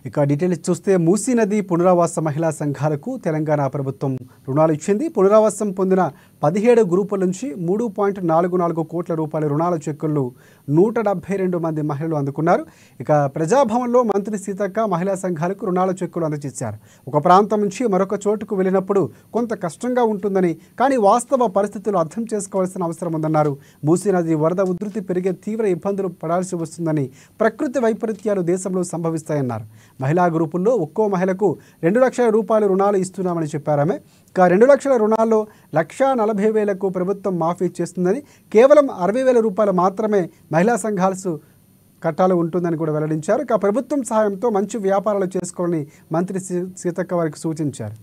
ఇక డీటెయిల్స్ చూస్తే మూసీ నది పునరావాస మహిళా సంఘాలకు తెలంగాణ ప్రభుత్వం రుణాలు ఇచ్చింది పునరావాసం పొందిన పదిహేడు గ్రూపుల నుంచి మూడు పాయింట్ నాలుగు నాలుగు కోట్ల రూపాయల రుణాల చెక్కులు నూట డెబ్బై రెండు మంది మహిళలు అందుకున్నారు ఇక ప్రజాభవన్లో మంత్రి సీతక్క మహిళా సంఘాలకు రుణాల చెక్కులు అందజేశారు ఒక ప్రాంతం నుంచి మరొక చోటుకు వెళ్ళినప్పుడు కొంత కష్టంగా ఉంటుందని కానీ వాస్తవ పరిస్థితులు అర్థం చేసుకోవాల్సిన అవసరం ఉందన్నారు మూసీ నది వరద ఉధృతి పెరిగే తీవ్ర ఇబ్బందులు పడాల్సి వస్తుందని ప్రకృతి వైపరీత్యాలు దేశంలో సంభవిస్తాయన్నారు మహిళా గ్రూపుల్లో ఒక్కో మహిళకు రెండు లక్షల రూపాయల రుణాలు ఇస్తున్నామని చెప్పారు ఆమె ఇక రెండు లక్షల రుణాల్లో లక్షా నలభై వేలకు ప్రభుత్వం మాఫీ చేస్తుందని కేవలం అరవై వేల రూపాయలు మాత్రమే మహిళా సంఘాలు కట్టాలు ఉంటుందని కూడా వెల్లడించారు ఇక ప్రభుత్వం సహాయంతో మంచి వ్యాపారాలు చేసుకోవాలని మంత్రి సీ- సీతక్క వారికి సూచించారు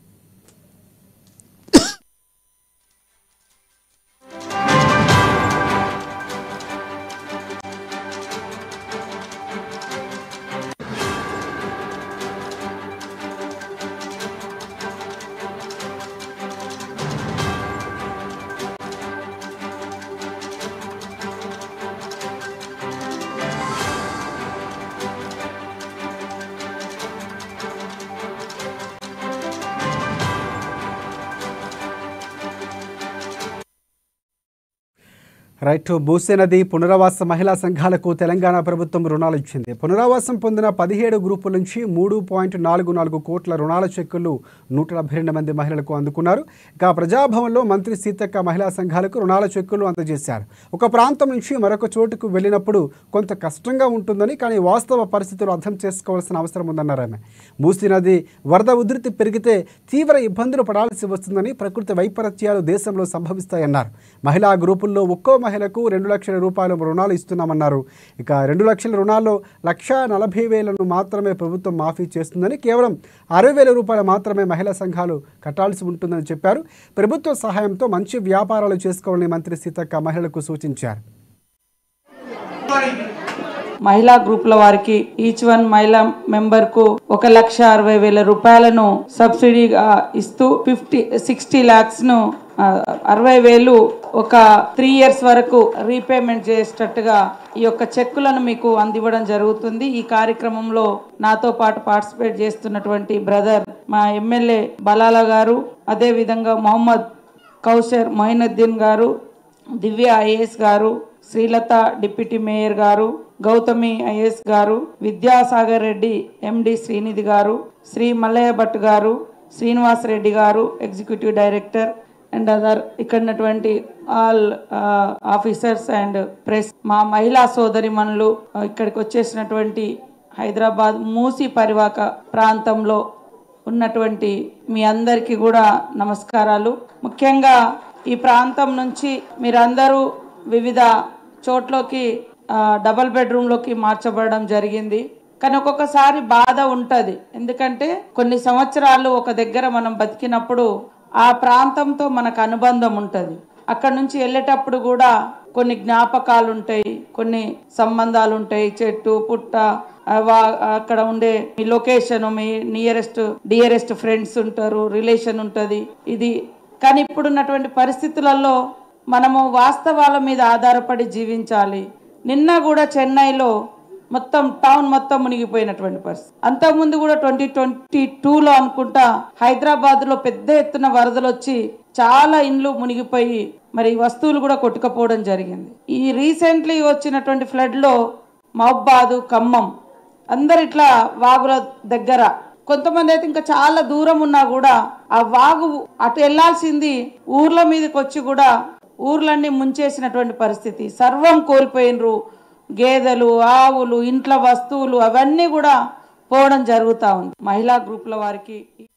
రైట్ మూసీ నది పునరావాస మహిళా సంఘాలకు తెలంగాణ ప్రభుత్వం రుణాలు ఇచ్చింది పునరావాసం పొందిన పదిహేడు గ్రూపుల నుంచి మూడు పాయింట్ నాలుగు నాలుగు కోట్ల రుణాల చెక్కులు నూట డెబ్బై రెండు మంది మహిళలకు అందుకున్నారు ఇక ప్రజాభవన్లో మంత్రి సీతక్క మహిళా సంఘాలకు రుణాల చెక్కులు అందజేశారు ఒక ప్రాంతం నుంచి మరొక చోటుకు వెళ్ళినప్పుడు కొంత కష్టంగా ఉంటుందని కానీ వాస్తవ పరిస్థితులు అర్థం చేసుకోవాల్సిన అవసరం ఉందన్నారు ఆమె మూసీ నది వరద ఉధృతి పెరిగితే తీవ్ర ఇబ్బందులు పడాల్సి వస్తుందని ప్రకృతి వైపరీత్యాలు దేశంలో సంభవిస్తాయన్నారు మహిళా గ్రూపుల్లో ఒక్కో మహిళకు రెండు లక్షల రూపాయల రుణాలు ఇస్తున్నామన్నారు ఇక రెండు లక్షల రుణాల్లో లక్షా నలభై వేలను మాత్రమే ప్రభుత్వం మాఫీ చేస్తుందని కేవలం అరవై వేల రూపాయలు మాత్రమే మహిళా సంఘాలు కట్టాల్సి ఉంటుందని చెప్పారు ప్రభుత్వ సహాయంతో మంచి వ్యాపారాలు చేసుకోవాలని మంత్రి సీతక్క మహిళలకు సూచించారు మహిళా గ్రూపుల వారికి ఈచ్ వన్ మహిళా మెంబర్ కు ఒక లక్ష అరవై వేల రూపాయలను సబ్సిడీగా ఇస్తూ ఫిఫ్టీ సిక్స్టీ లాక్స్ ను ఆ, అరవై వేలు ఒక త్రీ ఇయర్స్ వరకు రీపేమెంట్ చేసేటట్టుగా ఈ యొక్క చెక్కులను మీకు అందివ్వడం జరుగుతుంది ఈ కార్యక్రమంలో నాతో పాటు పార్టిసిపేట్ చేస్తున్నటువంటి బ్రదర్ మా ఎమ్మెల్యే బలాల గారు అదే విధంగా మొహమ్మద్ కౌశర్ మొయినుద్దీన్ గారు దివ్య ఐఏఎస్ గారు శ్రీలత డిప్యూటీ మేయర్ గారు గౌతమి ఐఏఎస్ గారు విద్యాసాగర్ రెడ్డి ఎండి శ్రీనిధి గారు శ్రీ మల్లయ్య భట్ గారు శ్రీనివాస్ రెడ్డి గారు ఎగ్జిక్యూటివ్ డైరెక్టర్ అండ్ అదర్ ఇక్కడటువంటి ఆల్ ఆఫీసర్స్ అండ్ ప్రెస్ మా మహిళా సోదరిమణులు ఆ, ఇక్కడికి వచ్చేసినటువంటి హైదరాబాద్ మూసి పరివాక ప్రాంతంలో ఉన్నటువంటి మీ అందరికీ కూడా నమస్కారాలు ముఖ్యంగా ఈ ప్రాంతం నుంచి మీరందరూ వివిధ చోట్లోకి ఆ, డబల్ బెడ్రూమ్లోకి మార్చబడడం జరిగింది కానీ ఒక్కొక్కసారి బాధ ఉంటుంది ఎందుకంటే కొన్ని సంవత్సరాలు ఒక దగ్గర మనం బతికినప్పుడు ఆ ప్రాంతంతో మనకు అనుబంధం ఉంటుంది అక్కడ నుంచి వెళ్ళేటప్పుడు కూడా కొన్ని జ్ఞాపకాలు ఉంటాయి కొన్ని సంబంధాలు ఉంటాయి చెట్టు పుట్ట ఆ వా- అక్కడ ఉండే మీ లొకేషన్ మీ నియరెస్ట్ డియరెస్ట్ ఫ్రెండ్స్ ఉంటారు రిలేషన్ ఉంటుంది ఇది కానీ ఇప్పుడున్నటువంటి పరిస్థితులలో మనము వాస్తవాల మీద ఆధారపడి జీవించాలి నిన్న కూడా చెన్నైలో మొత్తం టౌన్ మొత్తం మునిగిపోయినటువంటి పరిస్థితి అంతకుముందు కూడా ట్వంటీ ట్వంటీ టూలో అనుకుంటా హైదరాబాద్ లో పెద్ద ఎత్తున వరదలు వచ్చి చాలా ఇండ్లు మునిగిపోయి మరి వస్తువులు కూడా కొట్టుకపోవడం జరిగింది ఈ రీసెంట్లీ వచ్చినటువంటి ఫ్లడ్ లో మహబాదు ఖమ్మం అందరు ఇట్లా వాగుల దగ్గర కొంతమంది అయితే ఇంకా చాలా దూరం ఉన్నా కూడా ఆ వాగు అటు వెళ్లాల్సింది ఊర్ల మీదకి వచ్చి కూడా ఊర్లన్నీ ముంచేసినటువంటి పరిస్థితి సర్వం కోల్పోయినరు గేదెలు ఆవులు ఇంట్ల వస్తువులు అవన్నీ కూడా పోవడం జరుగుతూ ఉంది మహిళా గ్రూపుల వారికి